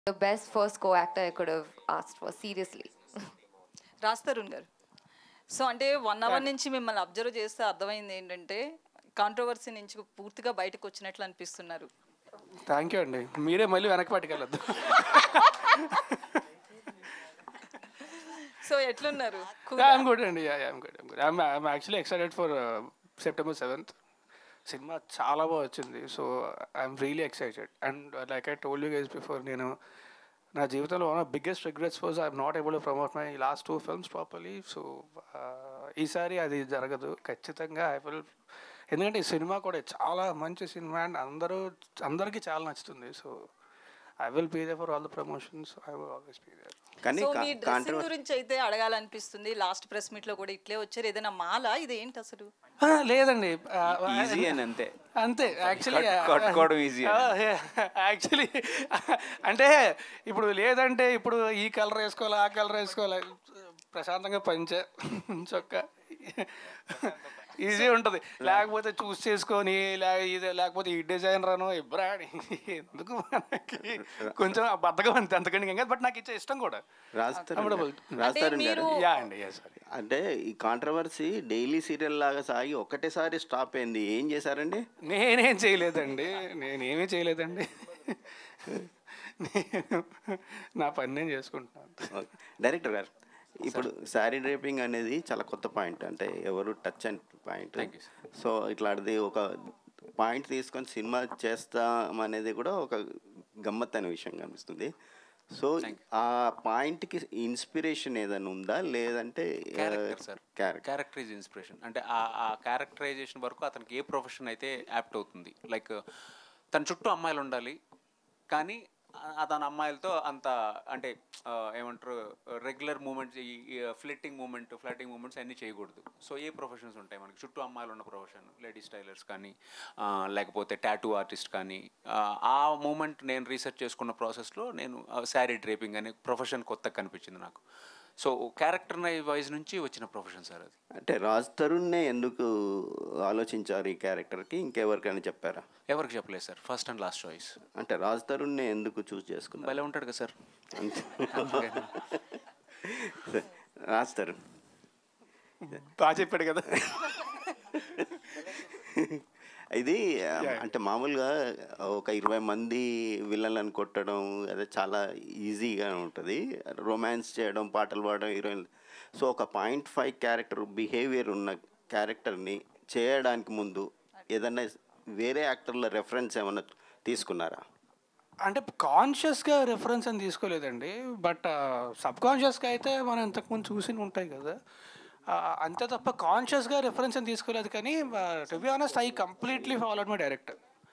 the best first co-actor I could have asked for. Seriously. Raj Tarun గారు so అంటే one hour నుంచి మిమ్మల్ని observe చేస్తే అర్థమైంది ఏంటంటే కాంట్రవర్సీ నుంచి పూర్తిగా బయటకు వచ్చినట్లు అనిపిస్తున్నారు థ్యాంక్ యూ అండి మీరే మళ్ళీ వెనక్కి పట్టుకెళ్ళద్దు సో ఎట్లున్నారు ఐఎమ్ గుడ్ అండి I'm good I'm good I'm I'm actually excited for September seventh cinema చాలా బాగా వచ్చింది so I'm really excited and like I told you guys before నేను నా జీవితంలో one of biggest regrets was I'm not able to promote my last two films properly so ఈసారి అది జరగదు ఖచ్చితంగా ఐ విల్ ఎందుకంటే ఈ సినిమా కూడా చాలా మంచి సినిమా అండ్ అందరూ అందరికీ చాలా నచ్చుతుంది so I will pay they for all the promotions I will always pay there కానీ సో మీ డ్రెస్సింగ్ కాంట్రవర్సీ గురించి అయితే అడగాలనిపిస్తుంది లాస్ట్ ప్రెస్ మీట్ లో కూడా ఇట్లే వచ్చారు ఏదైనా మాల ఇది ఏంటి అసలు ఆ, లేదండి ఆ, ఈజీ అని అంతే అంతే యాక్చువల్లీ కట్- కట్టుకోవడం easy యాక్చువల్లీ అంటే ఇప్పుడు లేదంటే ఇప్పుడు ఈ కలర్ వేసుకోవాలి ఆ కలర్ వేసుకోవాలి ప్రశాంతంగా పంచ చొక్క ఈజీ ఉంటుంది లేకపోతే చూస్ చేసుకొని లే ఇది లేకపోతే ఈ డిజైన్ రాను ఇబ్రాడి ఎందుకు మనకి కొంచెం ఆ బద్ధకం అంతే అంతకంటే ఇంకా బట్ నాకు ఇచ్చే ఇష్టం కూడా రాస్తారు Comfortable. రాస్తారు మీరు- యా అండి యా సారీ అంటే ఈ కాంట్రవర్సీ డైలీ సీరియల్ లాగా సాగి ఒకటేసారి స్టాప్ అయింది ఏం చేశారండి నేనేం చేయలేదండి నేనేమీ చేయలేదండి నేను నా పని నేను చేసుకుంటున్నాను ఓకే. డైరెక్టర్ గారు ఇప్పుడు శారీ డ్రేపింగ్ అనేది చాలా కొత్త పాయింట్ అంటే ఎవరు టచ్ అండ్ పాయింట్ సో ఇట్లాంటిది ఒక పాయింట్ తీసుకొని సినిమా చేస్తాం అనేది కూడా ఒక గమ్మత్తైన విషయం కనిపిస్తుంది సో ఆ పాయింట్కి ఇన్స్పిరేషన్ ఏదైనా ఉందా లేదంటే character sir character character is inspiration అంటే ఆ ఆ క్యారెక్టరైజేషన్ వరకు అతనికి ఏ ప్రొఫెషన్ అయితే యాప్ట్ అవుతుంది లైక్ తన చుట్టూ అమ్మాయిలు ఉండాలి కానీ ఆ- అతని అమ్మాయిలతో అంత అంటే ఆ, ఏమంటారు రెగ్యులర్ మూమెంట్స్ ఈ ఫ్లిట్టింగ్ మూమెంట్ ఫ్లటింగ్ మూమెంట్స్ అన్నీ చేయకూడదు సో ఏ ప్రొఫెషన్స్ ఉంటాయి మనకి చుట్టూ అమ్మాయిలు ఉన్న ప్రొఫెషన్ లేడీస్ టైలర్స్ కానీ ఆ, లేకపోతే టాటూ ఆర్టిస్ట్ కానీ ఆ, ఆ మూమెంట్ నేను రీసెర్చ్ చేసుకున్న ప్రాసెస్లో నేను శారీ డ్రేపింగ్ అనే ప్రొఫెషన్ కొత్తగా కనిపించింది నాకు సో క్యారెక్టర్ వైజ్ నుంచి వచ్చిన ప్రొఫెషన్ సార్ అది అంటే రాజ్ తరుణ్నే ఎందుకు ఆలోచించారు ఈ క్యారెక్టర్కి ఇంకెవరికైనా చెప్పారా ఎవరికి చెప్పలేదు sir first and last choice అంటే రాజ్ తరుణ్నే ఎందుకు చూస్ చేసుకున్నారు భలే ఉంటాడు కదా సార్ అంతే. రాజ్ తరుణ్ బాగా చెప్పాడు కదా ఇది అంటే మామూలుగా ఒక ఇరవై మంది విలన్లను కొట్టడం అదే చాలా ఈజీగా ఉంటుంది రొమాన్స్ చేయడం పాటలు పాడడం హీరోయిన్ సో ఒక పాయింట్ ఫైవ్ క్యారెక్టర్ బిహేవియర్ ఉన్న క్యారెక్టర్ని చేయడానికి ముందు ఏదన్నా వేరే యాక్టర్ల రెఫరెన్స్ ఏమన్నా తీసుకున్నారా అంటే కాన్షియస్గా రెఫరెన్స్ అని తీసుకోలేదండి బట్ సబ్ కాన్షియస్గా అయితే మనం ఇంతకుముందు చూసి ఉంటాయి కదా ఆ, అంతే తప్ప కాన్షియస్గా రెఫరెన్స్ అని తీసుకోలేదు కానీ to be honest I completely followed my director